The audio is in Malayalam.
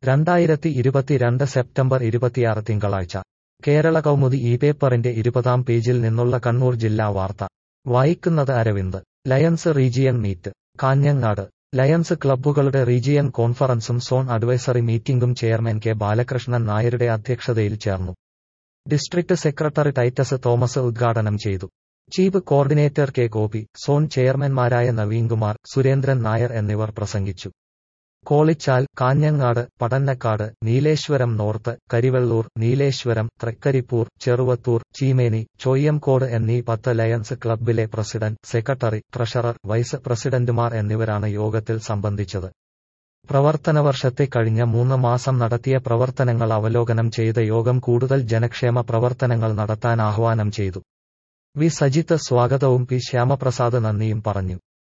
രണ്ടായിരത്തി ഇരുപത്തിരണ്ട് സെപ്റ്റംബർ ഇരുപത്തിയാറ് തിങ്കളാഴ്ച കേരള കൗമുദി ഈ പേപ്പറിന്റെ ഇരുപതാം പേജിൽ നിന്നുള്ള കണ്ണൂർ ജില്ലാ വാർത്ത വായിക്കുന്നത് Aravind lions region meet Kanhangad lions ക്ലബ്ബുകളുടെ റീജിയൻ കോൺഫറൻസും സോൺ അഡ്വൈസറി മീറ്റിംഗും ചെയർമാൻ കെ ബാലകൃഷ്ണൻ നായരുടെ അധ്യക്ഷതയിൽ ചേർന്നു ഡിസ്ട്രിക്ട് സെക്രട്ടറി ടൈറ്റസ് തോമസ് ഉദ്ഘാടനം ചെയ്തു chief coordinator K Gopi zone ചെയർമാൻമാരായ നവീൻകുമാർ സുരേന്ദ്രൻ നായർ എന്നിവർ പ്രസംഗിച്ചു കോളിച്ചാൽ കാഞ്ഞങ്ങാട് പടന്നക്കാട് നീലേശ്വരം നോർത്ത് കരിവെള്ളൂർ നീലേശ്വരം തൃക്കരിപ്പൂർ ചെറുവത്തൂർ ചീമേനി ചോയ്യംകോട് എന്നീ പത്ത് ലയൺസ് ക്ലബ്ബിലെ പ്രസിഡന്റ് സെക്രട്ടറി ട്രഷറർ വൈസ് പ്രസിഡന്റുമാർ എന്നിവരാണ് യോഗത്തിൽ സംബന്ധിച്ചത് പ്രവർത്തന വർഷത്തെ കഴിഞ്ഞ മൂന്ന് മാസം നടത്തിയ പ്രവർത്തനങ്ങൾ അവലോകനം ചെയ്ത യോഗം കൂടുതൽ ജനക്ഷേമ പ്രവർത്തനങ്ങൾ നടത്താൻ ആഹ്വാനം ചെയ്തു വി സജിത്ത് സ്വാഗതവും പി ശ്യാമപ്രസാദ് നന്ദിയും പറഞ്ഞു